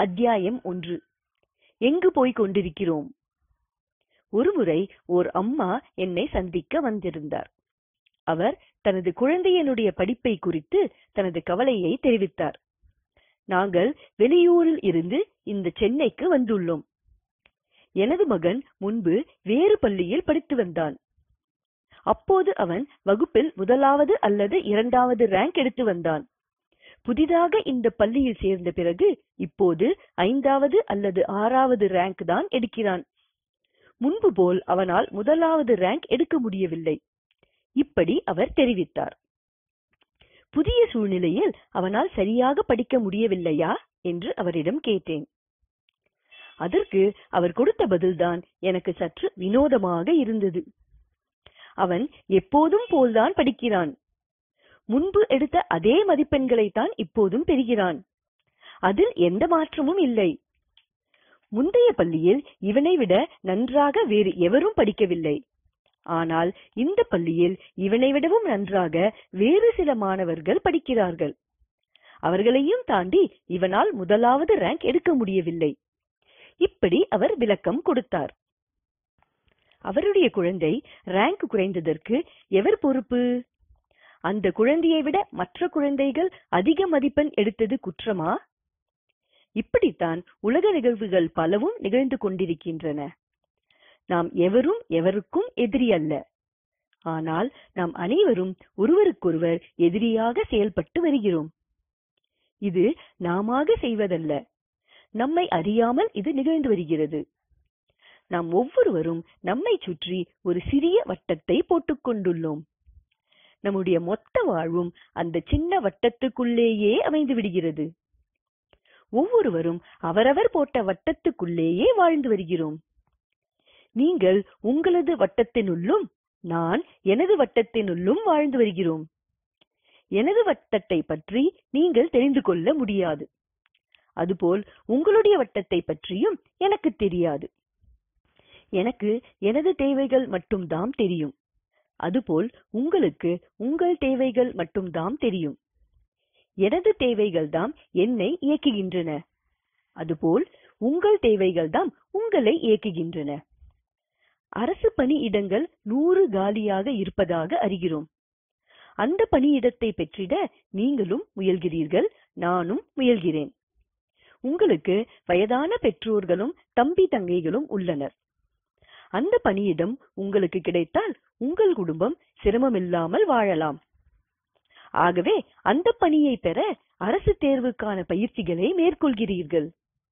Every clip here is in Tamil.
அத்தியாயம் ஒன்று எங்கு போய்க் கொண்டிருக்கிறோம் ஒருமுறை ஓர் அம்மா என்னை சந்திக்க வந்திருந்தார் அவர் தனது குழந்தையினுடைய படிப்பை குறித்து தனது கவலையை தெரிவித்தார் நாங்கள் வெளியூரில் இருந்து இந்த சென்னைக்கு வந்துள்ளோம் எனது மகன் முன்பு வேறு பள்ளியில் படித்து வந்தான் அப்போது அவன் வகுப்பில் முதலாவது அல்லது இரண்டாவது ரேங்க் எடுத்து வந்தான் புதிதாக இந்த பள்ளியில் சேர்ந்த பிறகு இப்போது ஐந்தாவது அல்லது ஆறாவது ரேங்க் தான் எடுக்கிறான் முன்பு போல் அவனால் முதலாவது ரேங்க் எடுக்க முடியவில்லை இப்படி அவர் தெரிவித்தார் புதிய சூழ்நிலையில் அவனால் சரியாக படிக்க முடியவில்லையா என்று அவரிடம் கேட்டேன் அதற்கு அவர் கொடுத்த பதில்தான் எனக்கு சற்று வினோதமாக இருந்தது அவன் எப்போதும் போல்தான் படிக்கிறான் முன்பு எடுத்த அதே மதிப்பெண்களைத்தான் இப்போதும் பெறுகிறான் அதில் எந்த மாற்றமும் இல்லை முந்தைய பள்ளியில் இவனை விட நன்றாக வேறு எவரும் படிக்கவில்லை ஆனால் இந்த பள்ளியில் இவனை விடவும் நன்றாக வேறு சில மாணவர்கள் படிக்கிறார்கள் அவர்களையும் தாண்டி இவனால் முதலாவது ரேங்க் எடுக்க முடியவில்லை இப்படி அவர் விளக்கம் கொடுத்தார் அவருடைய குழந்தை ரேங்க் குறைந்ததற்கு எவர் பொறுப்பு அந்த குழந்தையை விட மற்ற குழந்தைகள் அதிக மதிப்பெண் எடுத்தது குற்றமா இப்படித்தான் உலக நிகழ்வுகள் பலவும் நிகழ்ந்து கொண்டிருக்கின்றன நாம் எவரும் எவருக்கும் எதிரி அல்ல ஆனால் நாம் அனைவரும் ஒருவருக்கொருவர் எதிரியாக செயல்பட்டு வருகிறோம் இது நாம செய்வதல்ல நம்மை அறியாமல் இது நிகழ்ந்து வருகிறது நாம் ஒவ்வொருவரும் நம்மை சுற்றி ஒரு சிறிய வட்டத்தை போட்டுக் கொண்டுள்ளோம் நம்முடைய மொத்த வாழ்வும் அந்த சின்ன வட்டத்துக்குள்ளேயே அமைந்து விடுகிறது ஒவ்வொருவரும் அவரவர் போட்ட வட்டத்துக்குள்ளேயே வாழ்ந்து வருகிறோம் நீங்கள் உங்களது வட்டத்தினுள்ளும் நான் எனது வட்டத்தினுள்ளும் வாழ்ந்து வருகிறோம் எனது வட்டத்தை பற்றி நீங்கள் தெரிந்து கொள்ள முடியாது அதுபோல் உங்களுடைய வட்டத்தை பற்றியும் எனக்கு தெரியாது எனக்கு எனது தேவைகள் மட்டும்தான் தெரியும் அதுபோல் உங்களுக்கு உங்கள் தேவைகள் மட்டும்தான் தெரியும் எனது தேவைகள் தாம் என்னை இயக்குகின்றன அதுபோல் உங்கள் தேவைகள் தாம் உங்களை இயக்குகின்றன அரசு பணியிடங்கள் நூறு காலியாக இருப்பதாக அறிகிறோம் அந்த பணியிடத்தை பெற்றிட நீங்களும் முயல்கிறீர்கள் நானும் முயல்கிறேன் உங்களுக்கு வயதான பெற்றோர்களும் தம்பி தங்கைகளும் உள்ளனர் அந்த பணியிடம் உங்களுக்கு கிடைத்தால் உங்கள் குடும்பம் சிரமமில்லாமல் வாழலாம் ஆகவே அந்த பணியை பெற அரசு தேர்வுக்கான பயிற்சிகளை மேற்கொள்கிறீர்கள்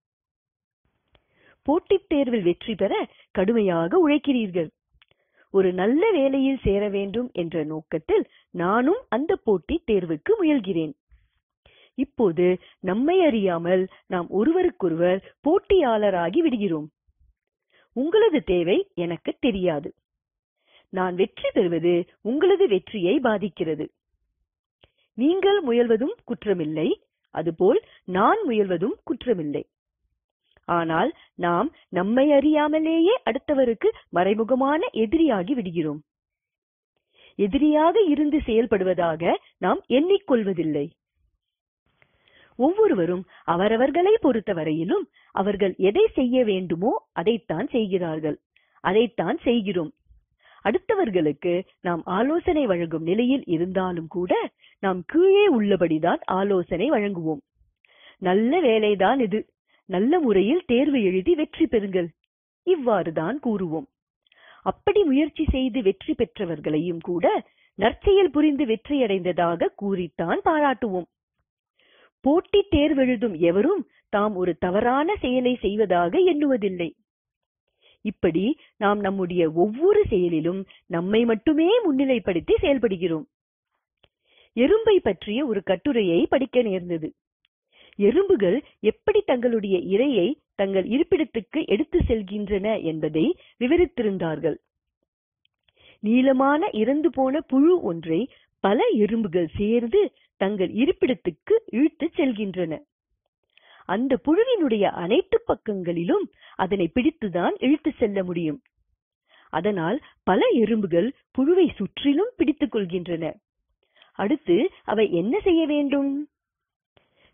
போட்டித் தேர்வில் வெற்றி பெற கடுமையாக உழைக்கிறீர்கள் ஒரு நல்ல வேலையில் சேர வேண்டும் என்ற நோக்கத்தில் நானும் அந்த போட்டித் தேர்வுக்கு முயல்கிறேன் இப்போது நம்மை அறியாமல் நாம் ஒருவருக்கொருவர் போட்டியாளராகி விடுகிறோம் உங்களது தேவை எனக்கு தெரியாது நான் வெற்றி பெறுவது உங்களது வெற்றியை பாதிக்கிறது நீங்கள் முயல்வதும் குற்றமில்லை அதுபோல் நான் முயல்வதும் குற்றமில்லை ஆனால் நாம் நம்மை அறியாமலேயே அடுத்தவருக்கு மறைமுகமான எதிரியாகி விடுகிறோம் எதிரியாக இருந்து செயல்படுவதாக நாம் எண்ணிக்கொள்வதில்லை ஒவ்வொருவரும் அவரவர்களை பொறுத்தவரையிலும் அவர்கள் எதை செய்ய வேண்டுமோ அதைத்தான் செய்கிறார்கள் அதைத்தான் செய்கிறோம் அடுத்தவர்களுக்கு நாம் ஆலோசனை வழங்கும் நிலையில் இருந்தாலும் கூட நாம் கீழே உள்ளபடிதான் ஆலோசனை வழங்குவோம் நல்ல வேலைதான் இது நல்ல முறையில் தேர்வு எழுதி வெற்றி பெறுங்கள் இவ்வாறுதான் கூறுவோம் அப்படி முயற்சி செய்து வெற்றி பெற்றவர்களையும் கூட நற்செயல் புரிந்து வெற்றியடைந்ததாக கூறித்தான் பாராட்டுவோம் போட்டித் தேர்வெழுதும் எவரும் தாம் ஒரு தவறான செயலை செய்வதாக எண்ணுவதில்லை இப்படி நாம் நம்முடைய ஒவ்வொரு செயலிலும் நம்மை மட்டுமே முன்னிலைப்படுத்தி செயல்படுகிறோம் எறும்பை பற்றிய ஒரு கட்டுரையை படிக்க நேர்ந்தது எறும்புகள் எப்படி தங்களுடைய இரையை தங்கள் இருப்பிடத்துக்கு எடுத்து செல்கின்றன என்பதை விவரித்திருந்தார்கள் நீளமான இறந்து போன புழு ஒன்றை பல எறும்புகள் சேர்ந்து தங்கள் இருப்பிடத்துக்கு இழுத்துச் செல்கின்றன அந்த புழுவினுடைய அனைத்து பக்கங்களிலும் அதனை பிடித்துதான் இழுத்து செல்ல முடியும் அதனால் பல எறும்புகள் புழுவை சுற்றிலும் பிடித்துக் கொள்கின்றன அடுத்து அவை என்ன செய்ய வேண்டும்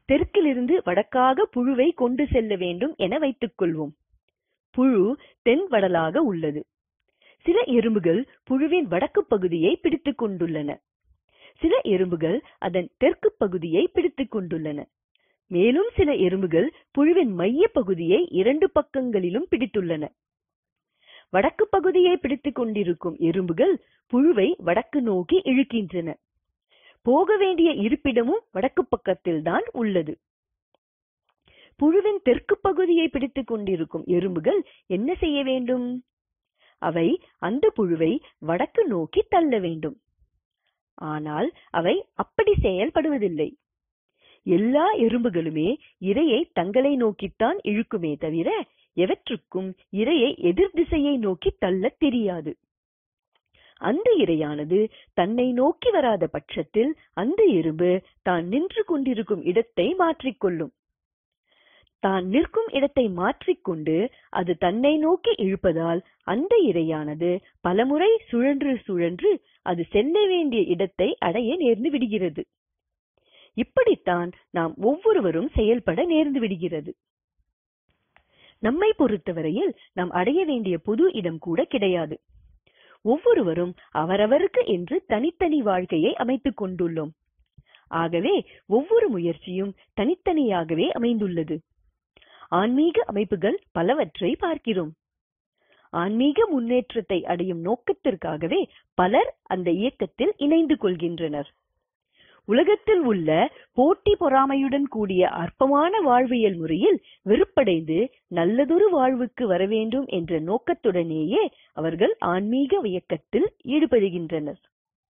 தெற்கிலிருந்து வடக்காக புழுவை கொண்டு செல்ல வேண்டும் என வைத்துக் கொள்வோம் புழு தென் வடலாக உள்ளது சில எறும்புகள் புழுவின் வடக்கு பகுதியை பிடித்துக் கொண்டுள்ளன சில எறும்புகள் அதன் தெற்கு பகுதியை பிடித்துக் கொண்டுள்ளன மேலும் சில எறும்புகள் புழுவின் மைய பகுதியை இரண்டு பக்கங்களிலும் பிடித்துள்ளன வடக்கு பகுதியை பிடித்துக் கொண்டிருக்கும் எறும்புகள் புழுவை வடக்கு நோக்கி இழுக்கின்றன போக வேண்டிய இருப்பிடமும் வடக்கு பக்கத்தில் தான் உள்ளது புழுவின் தெற்கு பகுதியை பிடித்துக் கொண்டிருக்கும் எறும்புகள் என்ன செய்ய வேண்டும் அவை அந்த புழுவை வடக்கு நோக்கி தள்ள வேண்டும் ஆனால் அவை அப்படி செயல்படுவதில்லை எல்லா எறும்புகளுமே இரையை தங்களை நோக்கித்தான் இழுக்குமே தவிர எவற்றுக்கும் இரையை எதிர் திசையை நோக்கி தள்ளத் தெரியாது அந்த இரையானது தன்னை நோக்கி வராத பட்சத்தில் அந்த எறும்பு தான் நின்று கொண்டிருக்கும் இடத்தை மாற்றிக்கொள்ளும் தான் நிற்கும் இடத்தை மாற்றிக்கொண்டு அது தன்னை நோக்கி இழுப்பதால் அந்த இரையானது பலமுறை சுழன்று சுழன்று அது செல்ல வேண்டிய இடத்தை அடைய நேர்ந்து விடுகிறது இப்படித்தான் நாம் ஒவ்வொருவரும் செயல்பட நேர்ந்து விடுகிறது நம்மை பொறுத்தவரையில் நாம் அடைய வேண்டிய பொது இடம் கூட கிடையாது ஒவ்வொருவரும் அவரவருக்கு என்று தனித்தனி வாழ்க்கையை அமைத்துக் கொண்டுள்ளோம் ஆகவே ஒவ்வொரு முயற்சியும் தனித்தனியாகவே அமைந்துள்ளது ஆன்மீக அமைப்புகள் பலவற்றை பார்க்கிறோம் ஆன்மீக முன்னேற்றத்தை அடையும் நோக்கத்திற்காகவே பலர் அந்த இயக்கத்தில் இணைந்து கொள்கின்றனர் உலகத்தில் உள்ள போட்டி பொறாமையுடன் கூடிய அற்பமான வாழ்வியல் முறையில் வெறுப்படைந்து நல்லதொரு வாழ்வுக்கு வர வேண்டும் என்ற நோக்கத்துடனேயே அவர்கள் ஆன்மீக இயக்கத்தில் ஈடுபடுகின்றனர்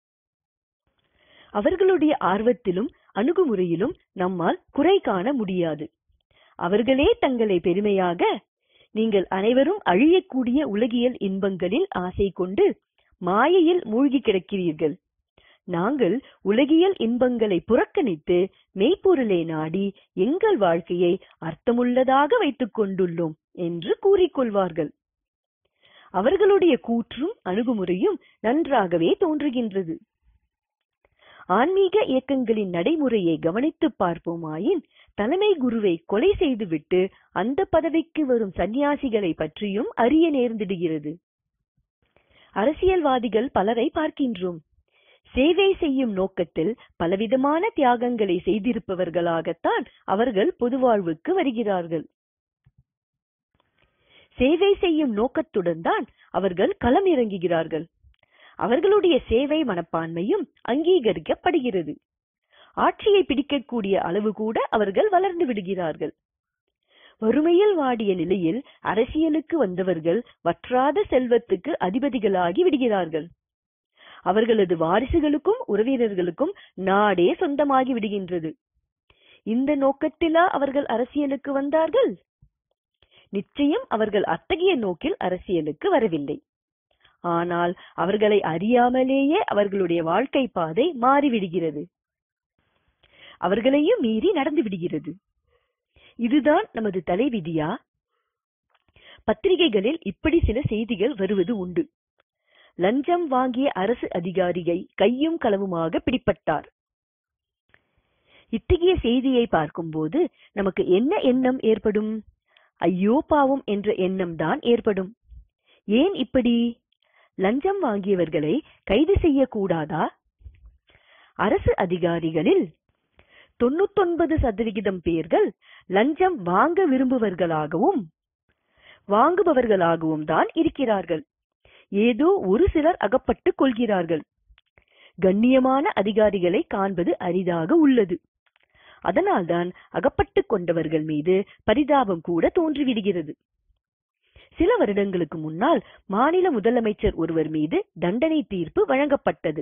அவர்களுடைய ஆர்வத்திலும் அணுகுமுறையிலும் நம்மால் குறை காண முடியாது அவர்களே தங்களை பெருமையாக நீங்கள் அனைவரும் அழியக்கூடிய உலகியல் இன்பங்களில் ஆசை கொண்டு மாயையில் மூழ்கி கிடக்கிறீர்கள் நாங்கள் உலகியல் இன்பங்களை புறக்கணித்து மெய்ப்பொருளை நாடி எங்கள் வாழ்க்கையை அர்த்தமுள்ளதாக வைத்துக் கொண்டுள்ளோம் என்று கூறிக்கொள்வார்கள் அவர்களுடைய கூற்றும் அணுகுமுறையும் நன்றாகவே தோன்றுகின்றது ஆன்மீக இயக்கங்களின் நடைமுறையை கவனித்து பார்ப்போமாயின் தலைமை குருவை கொலை செய்துவிட்டு அந்த பதவிக்கு வரும் சந்நியாசிகளை பற்றியும் அறிய நேர்ந்திடுகிறது அரசியல்வாதிகள் பலரை பார்க்கின்றோம் சேவை செய்யும் நோக்கத்தில் பலவிதமான தியாகங்களை செய்திருப்பவர்களாகத்தான் அவர்கள் பொது வாழ்வுக்கு வருகிறார்கள் சேவை செய்யும் நோக்கத்துடன் தான் அவர்கள் களம் இறங்குகிறார்கள் அவர்களுடைய சேவை மனப்பான்மையும் அங்கீகரிக்கப்படுகிறது ஆட்சியை பிடிக்கக்கூடிய அளவு கூட அவர்கள் வளர்ந்து விடுகிறார்கள் வறுமையில் வாடிய நிலையில் அரசியலுக்கு வந்தவர்கள் வற்றாத செல்வத்துக்கு அதிபதிகளாகி விடுகிறார்கள் அவர்களது வாரிசுகளுக்கும் உறவினர்களுக்கும் நாடே சொந்தமாகி விடுகின்றது இந்த நோக்கத்திலா அவர்கள் அரசியலுக்கு வந்தார்கள் நிச்சயம் அவர்கள் அத்தகைய நோக்கில் அரசியலுக்கு வரவில்லை ஆனால் அவர்களை அறியாமலேயே அவர்களுடைய வாழ்க்கை பாதை மாறிவிடுகிறது அவர்களையும் மீறி நடந்து விடுகிறது இதுதான் நமது தலைவிதியா பத்திரிகைகளில் இப்படி சில செய்திகள் வருவது உண்டு லஞ்சம் வாங்கிய அரசு அதிகாரியை கையும் களவுமாக பிடிப்பட்டார் இத்தகைய செய்தியை பார்க்கும்போது நமக்கு என்ன எண்ணம் ஏற்படும் ஐயோ பாவம் என்ற எண்ணம் தான் ஏற்படும் ஏன் இப்படி லஞ்சம் வாங்கியவர்களை கைது செய்யக்கூடாதா அரசு அதிகாரிகளில் தொண்ணூத்தொன்பது சதவிகிதம் பேர்கள் லஞ்சம் வாங்க விரும்புவர்களாகவும் வாங்குபவர்களாகவும் தான் இருக்கிறார்கள் ஏதோ ஒரு சிலர் அகப்பட்டுக் கொள்கிறார்கள் கண்ணியமான அதிகாரிகளை காண்பது அரிதாக உள்ளது அதனால்தான் அகப்பட்டுக் கொண்டவர்கள் மீது பரிதாபம் கூட தோன்றிவிடுகிறது சில வருடங்களுக்கு முன்னால் மாநில முதலமைச்சர் ஒருவர் மீது தண்டனை தீர்ப்பு வழங்கப்பட்டது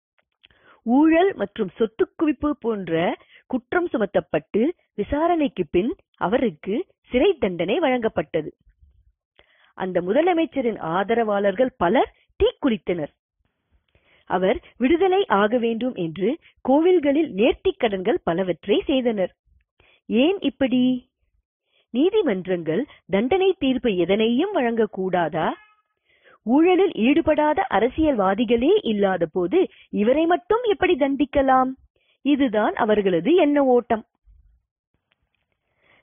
ஊழல் மற்றும் சொத்து குவிப்பு போன்ற குற்றம் சுமத்தப்பட்டு விசாரணைக்கு பின் அவருக்கு சிறை தண்டனை வழங்கப்பட்டது அந்த முதலமைச்சரின் ஆதரவாளர்கள் பலர் தீக்குளித்தனர் அவர் விடுதலை ஆக வேண்டும் என்று கோவில்களில் நேர்த்திக் கடன்கள் பலவற்றை செய்தனர் ஏன் இப்படி நீதிமன்றங்கள் தண்டனை தீர்ப்பு எதனையும் வழங்கக்கூடாதா ஊழலில் ஈடுபடாத அரசியல்வாதிகளே இல்லாத போது இவரை மட்டும் எப்படி தண்டிக்கலாம் இதுதான் அவர்களது எண்ண ஓட்டம்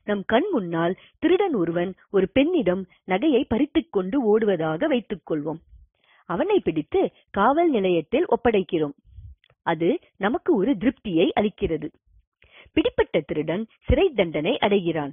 நம் கண் முன்னால் திருடன் ஒருவன் ஒரு பெண்ணிடம் நகையை பறித்துக் கொண்டு ஓடுவதாக வைத்துக் கொள்வோம் அவனை பிடித்து காவல் நிலையத்தில் ஒப்படைக்கிறோம் அது நமக்கு ஒரு திருப்தியை அளிக்கிறது பிடிப்பட்ட திருடன் சிறை தண்டனை அடைகிறான்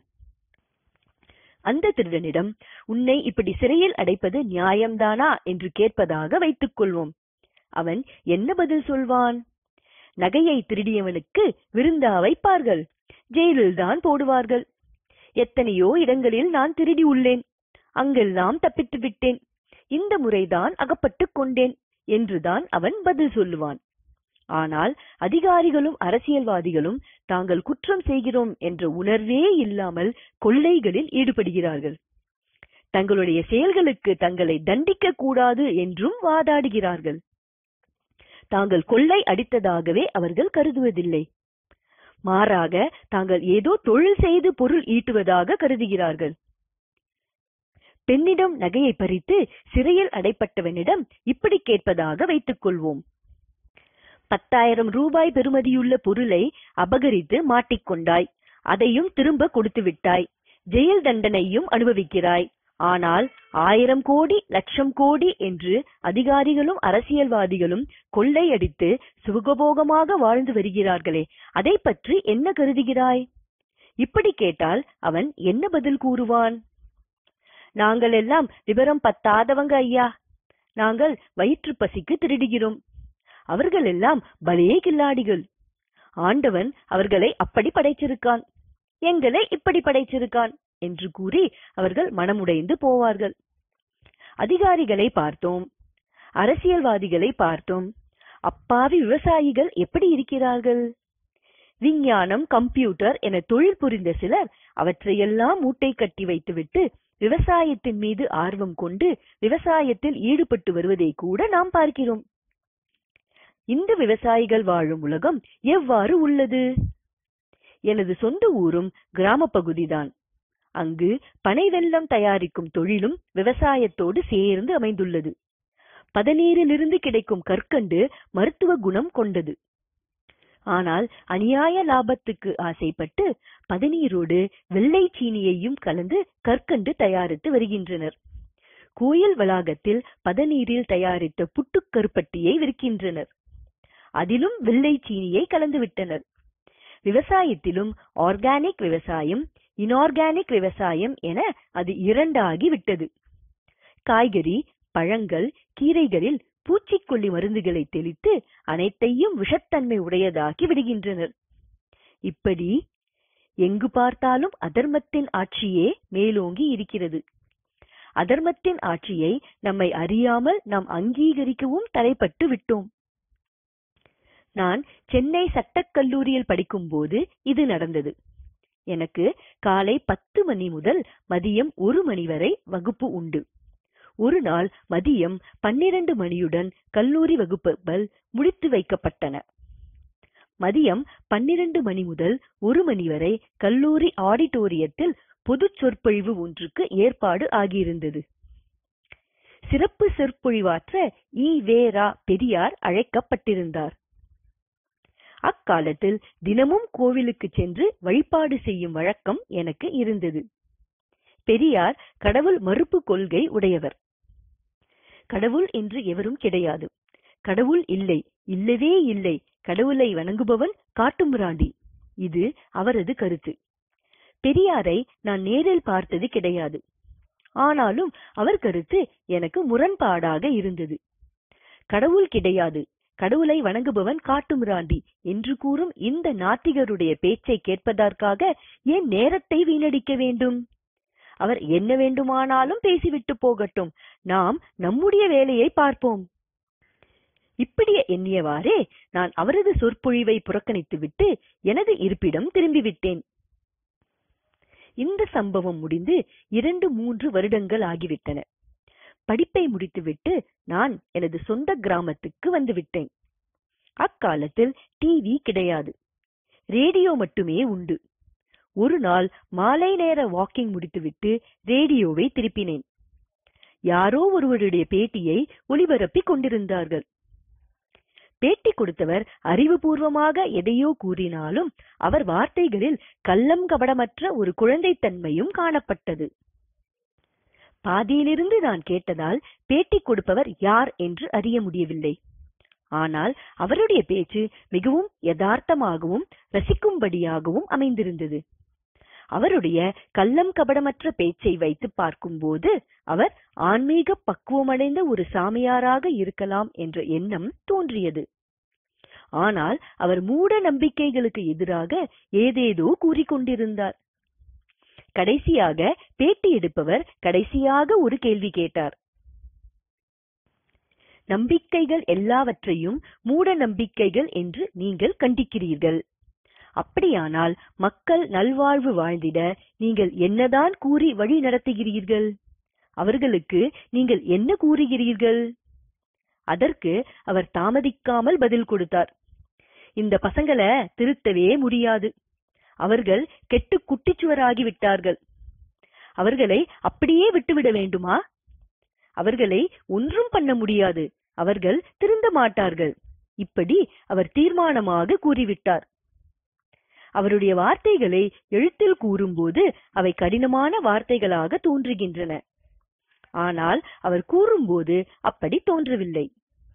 அந்த திருடனிடம் உன்னை இப்படி சிறையில் அடைப்பது நியாயம்தானா என்று கேட்பதாக வைத்துக் கொள்வோம் அவன் என்ன பதில் சொல்வான் நகையை திருடியவனுக்கு விருந்தா வைப்பார்கள் ஜெயிலில் தான் போடுவார்கள் எத்தனையோ இடங்களில் நான் திருடி உள்ளேன் அங்கெல்லாம் தப்பித்து விட்டேன் இந்த முறைதான் அகப்பட்டுக் கொண்டேன் என்றுதான் அவன் பதில் சொல்லுவான் ஆனால் அதிகாரிகளும் அரசியல்வாதிகளும் தாங்கள் குற்றம் செய்கிறோம் என்ற உணர்வே இல்லாமல் கொள்ளைகளில் ஈடுபடுகிறார்கள் தங்களுடைய செயல்களுக்கு தங்களை தண்டிக்க கூடாது என்றும் வாதாடுகிறார்கள் தாங்கள் கொள்ளை அடித்ததாகவே அவர்கள் கருதுவதில்லை மாறாக தாங்கள் ஏதோ தொழில் செய்து பொருள் ஈட்டுவதாக கருதுகிறார்கள் பெண்ணிடம் நகையை பறித்து சிறையில் அடைப்பட்டவனிடம் இப்படி கேட்பதாக வைத்துக் கொள்வோம் பத்தாயிரம் ரூபாய் பெறுமதியுள்ள பொருளை அபகரித்து மாட்டிக்கொண்டாய் அதையும் திரும்ப கொடுத்து விட்டாய் ஜெயில் தண்டனையும் அனுபவிக்கிறாய் ஆனால் ஆயிரம் கோடி லட்சம் கோடி என்று அதிகாரிகளும் அரசியல்வாதிகளும் கொள்ளையடித்து சுகபோகமாக வாழ்ந்து வருகிறார்களே அதை பற்றி என்ன கருதுகிறாய் இப்படி கேட்டால் அவன் என்ன பதில் கூறுவான் நாங்கள் எல்லாம் விவரம் பத்தாதவங்க ஐயா நாங்கள் வயிற்று பசிக்கு திருடுகிறோம் அவர்கள் எல்லாம் பலே கில்லாடிகள் ஆண்டவன் அவர்களை அப்படி படைச்சிருக்கான் எங்களை இப்படி படைச்சிருக்கான் என்று கூறி அவர்கள் மனமுடைந்து போவார்கள் அதிகாரிகளை பார்த்தோம் அரசியல்வாதிகளை பார்த்தோம் அப்பாவி விவசாயிகள் எப்படி இருக்கிறார்கள் விஞ்ஞானம் கம்ப்யூட்டர் என தொழில் புரிந்த சிலர் அவற்றையெல்லாம் மூட்டை கட்டி வைத்துவிட்டு விவசாயத்தின் மீது ஆர்வம் கொண்டு விவசாயத்தில் ஈடுபட்டு வருவதை கூட நாம் பார்க்கிறோம் இந்த விவசாயிகள் வாழும் உலகம் எவ்வாறு உள்ளது எனது சொந்த ஊரும் கிராம பகுதிதான் அங்கு பனை வெல்லம் தயாரிக்கும் தொழிலும் விவசாயத்தோடு சேர்ந்து அமைந்துள்ளது பதநீரிலிருந்து கிடைக்கும் கற்கண்டு மருத்துவ குணம் கொண்டது ஆனால் அநியாய லாபத்துக்கு ஆசைப்பட்டு பதநீரோடு வெள்ளை சீனியையும் கலந்து கற்கண்டு தயாரித்து வருகின்றனர் கோயில் வளாகத்தில் பதநீரில் தயாரித்த புட்டுக்கருப்பட்டியை விற்கின்றனர் அதிலும் வெள்ளை சீனியை கலந்து விட்டனர் விவசாயத்திலும் ஆர்கானிக் விவசாயம் இன்ஆர்கானிக் விவசாயம் என அது இரண்டாகி விட்டது காய்கறி பழங்கள் கீரைகளில் பூச்சிக்கொல்லி மருந்துகளை தெளித்து அனைத்தையும் விஷத்தன்மை உடையதாக்கி விடுகின்றனர் இப்படி எங்கு பார்த்தாலும் அதர்மத்தின் ஆட்சியே மேலோங்கி இருக்கிறது அதர்மத்தின் ஆட்சியை நம்மை அறியாமல் நாம் அங்கீகரிக்கவும் தலைப்பட்டு விட்டோம் நான் சென்னை சட்டக் கல்லூரியில் படிக்கும்போது இது நடந்தது எனக்கு காலை பத்து மணி முதல் மதியம் ஒரு மணி வரை வகுப்பு உண்டு ஒரு நாள் மதியம் பன்னிரண்டு மணியுடன் கல்லூரி வகுப்புகள் முடித்து வைக்கப்பட்டன மதியம் பன்னிரண்டு மணி முதல் ஒரு மணி வரை கல்லூரி ஆடிட்டோரியத்தில் பொது சொற்பொழிவு ஒன்றுக்கு ஏற்பாடு ஆகியிருந்தது சிறப்பு சொற்பொழிவாற்ற ஈ வே ரா பெரியார் அழைக்கப்பட்டிருந்தார் அக்காலத்தில் தினமும் கோவிலுக்கு சென்று வழிபாடு செய்யும் வழக்கம் எனக்கு இருந்தது பெரியார் கடவுள் மறுப்பு கொள்கை உடையவர் கடவுள் என்று எவரும் கிடையாது கடவுள் இல்லை இல்லவே இல்லை கடவுளை வணங்குபவன் காட்டுமிராண்டி இது அவரது கருத்து பெரியாரை நான் நேரில் பார்த்தது கிடையாது ஆனாலும் அவர் கருத்து எனக்கு முரண்பாடாக இருந்தது கடவுள் கிடையாது கடவுளை வணங்குபவன் காட்டுமிராண்டி என்று கூறும் இந்த நாத்திகருடைய பேச்சை கேட்பதற்காக ஏன் நேரத்தை வீணடிக்க வேண்டும் அவர் என்ன வேண்டுமானாலும் பேசிவிட்டு போகட்டும் நாம் நம்முடைய வேலையை பார்ப்போம் இப்படி எண்ணியவாறே நான் அவரது சொற்பொழிவை புறக்கணித்துவிட்டு எனது இருப்பிடம் திரும்பிவிட்டேன் இந்த சம்பவம் முடிந்து இரண்டு மூன்று வருடங்கள் ஆகிவிட்டன படிப்பை முடித்துவிட்டு நான் எனது சொந்த கிராமத்துக்கு வந்துவிட்டேன் அக்காலத்தில் டிவி கிடையாது ரேடியோ மட்டுமே உண்டு ஒரு நாள் மாலை நேர வாக்கிங் முடித்துவிட்டு ரேடியோவை திருப்பினேன் யாரோ ஒருவருடைய பேட்டியை ஒளிபரப்பிக் கொண்டிருந்தார்கள் பேட்டி கொடுத்தவர் அறிவுபூர்வமாக எதையோ கூறினாலும் அவர் வார்த்தைகளில் கள்ளம் கபடமற்ற ஒரு குழந்தைத்தன்மையும் காணப்பட்டது பாதியிலிருந்து நான் கேட்டதால் பேட்டி கொடுப்பவர் யார் என்று அறிய முடியவில்லை ஆனால் அவருடைய பேச்சு மிகவும் யதார்த்தமாகவும் ரசிக்கும்படியாகவும் அமைந்திருந்தது அவருடைய கள்ளம் கபடமற்ற பேச்சை வைத்து பார்க்கும்போது அவர் ஆன்மீக பக்குவமடைந்த ஒரு சாமியாராக இருக்கலாம் என்ற எண்ணம் தோன்றியது ஆனால் அவர் மூட நம்பிக்கைகளுக்கு எதிராக ஏதேதோ கூறிக்கொண்டிருந்தார் கடைசியாக பேட்டி எடுப்பவர் கடைசியாக ஒரு கேள்வி கேட்டார் நம்பிக்கைகள் எல்லாவற்றையும் மூட நம்பிக்கைகள் என்று நீங்கள் கண்டிக்கிறீர்கள் அப்படியானால் மக்கள் நல்வாழ்வு வாழ்ந்திட நீங்கள் என்னதான் கூறி வழி நடத்துகிறீர்கள் அவர்களுக்கு நீங்கள் என்ன கூறுகிறீர்கள் அதற்கு அவர் தாமதிக்காமல் பதில் கொடுத்தார் இந்த பசங்களை திருத்தவே முடியாது அவர்கள் கெட்டு குட்டிச்சுவராகி விட்டார்கள் அவர்களை அப்படியே விட்டுவிட வேண்டுமா அவர்களை ஒன்றும் பண்ண முடியாது அவர்கள் திருந்த மாட்டார்கள் இப்படி அவர் தீர்மானமாக கூறிவிட்டார் அவருடைய வார்த்தைகளை எழுத்தில் கூறும்போது அவை கடினமான வார்த்தைகளாக தோன்றுகின்றன ஆனால் அவர் கூறும்போது அப்படி தோன்றவில்லை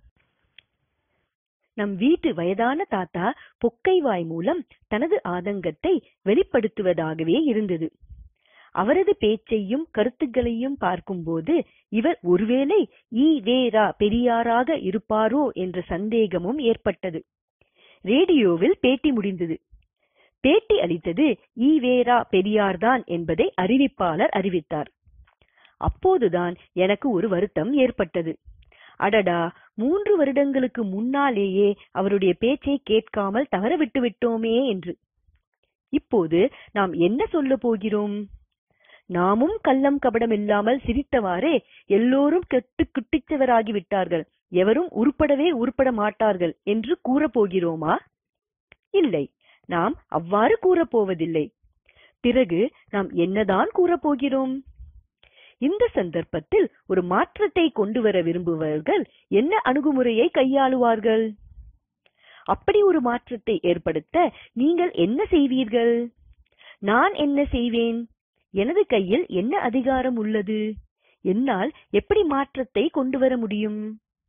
நம் வீட்டு வயதான தாத்தா பொக்கை வாய் மூலம் தனது ஆதங்கத்தை வெளிப்படுத்துவதாகவே இருந்தது அவரது பேச்சையும் கருத்துக்களையும் பார்க்கும்போது இவர் ஒருவேளை ஈ வேரா பெரியாராக இருப்பாரோ என்ற சந்தேகமும் ஏற்பட்டது ரேடியோவில் பேட்டி முடிந்தது பேட்டி அளித்தது ஈ வேரா பெரியார்தான் என்பதை அறிவிப்பாளர் அறிவித்தார் அப்போதுதான் எனக்கு ஒரு வருத்தம் ஏற்பட்டது அடடா மூன்று வருடங்களுக்கு முன்னாலேயே அவருடைய பேச்சை கேட்காமல் தவற விட்டு விட்டோமே என்று இப்போது நாம் என்ன சொல்ல போகிறோம் நாமும் கள்ளம் கபடம் இல்லாமல் சிரித்தவாறே எல்லோரும் கெட்டு குட்டிச்சவராகி விட்டார்கள் எவரும் உருப்படவே உருப்பட மாட்டார்கள் என்று கூறப் போகிறோமா இல்லை நாம் அவ்வாறு கூறப்போவதில்லை பிறகு நாம் என்னதான் கூறப் போகிறோம் இந்த சந்தர்ப்பத்தில் ஒரு மாற்றத்தை கொண்டு வர விரும்புபவர்கள் என்ன அணுகுமுறையை கையாளுவார்கள் அப்படி ஒரு மாற்றத்தை ஏற்படுத்த நீங்கள் என்ன செய்வீர்கள் நான் என்ன செய்வேன் எனது கையில் என்ன அதிகாரம் உள்ளது என்னால் எப்படி மாற்றத்தை கொண்டு வர முடியும்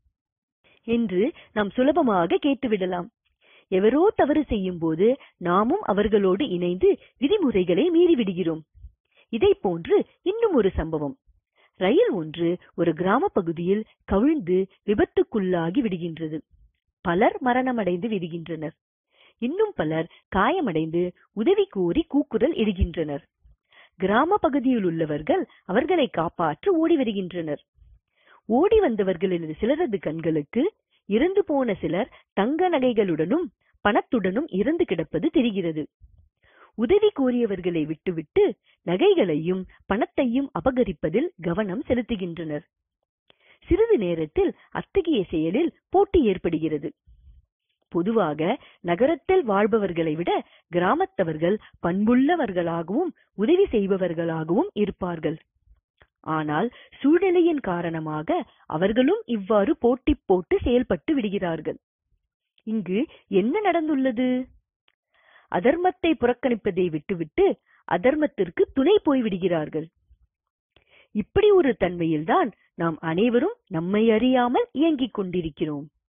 என்று நாம் சுலபமாக கேட்டுவிடலாம் எவரோ தவறு செய்யும் போது நாமும் அவர்களோடு இணைந்து விதிமுறைகளை மீறிவிடுகிறோம் இதை போன்று இன்னும் ஒரு சம்பவம் ரயில் ஒன்று ஒரு கிராம பகுதியில் கவிழ்ந்து விபத்துக்குள்ளாகி விடுகின்றது பலர் மரணமடைந்து விடுகின்றனர் இன்னும் பலர் காயமடைந்து உதவி கோரி கூக்குரல் இடுகின்றனர் கிராம பகுதியில் உள்ளவர்கள் அவர்களை காப்பாற்ற ஓடி வருகின்றனர் ஓடி வந்தவர்களில் சிலரது கண்களுக்கு இறந்து போன சிலர் தங்க நகைகளுடனும் பணத்துடனும் இறந்து கிடப்பது தெரிகிறது உதவி கோரியவர்களை விட்டுவிட்டு நகைகளையும் பணத்தையும் அபகரிப்பதில் கவனம் செலுத்துகின்றனர் சிறிது நேரத்தில் அத்தகைய செயலில் போட்டி ஏற்படுகிறது பொதுவாக நகரத்தில் வாழ்பவர்களை விட கிராமத்தவர்கள் பண்புள்ளவர்களாகவும் உதவி செய்பவர்களாகவும் இருப்பார்கள் ஆனால் சூழ்நிலையின் காரணமாக அவர்களும் இவ்வாறு போட்டி போட்டு செயல்பட்டு விடுகிறார்கள் இங்கு என்ன நடந்துள்ளது அதர்மத்தை புறக்கணிப்பதை விட்டுவிட்டு அதர்மத்திற்கு துணை போய்விடுகிறார்கள் இப்படி ஒரு தன்மையில்தான் நாம் அனைவரும் நம்மை அறியாமல் இயங்கிக் கொண்டிருக்கிறோம்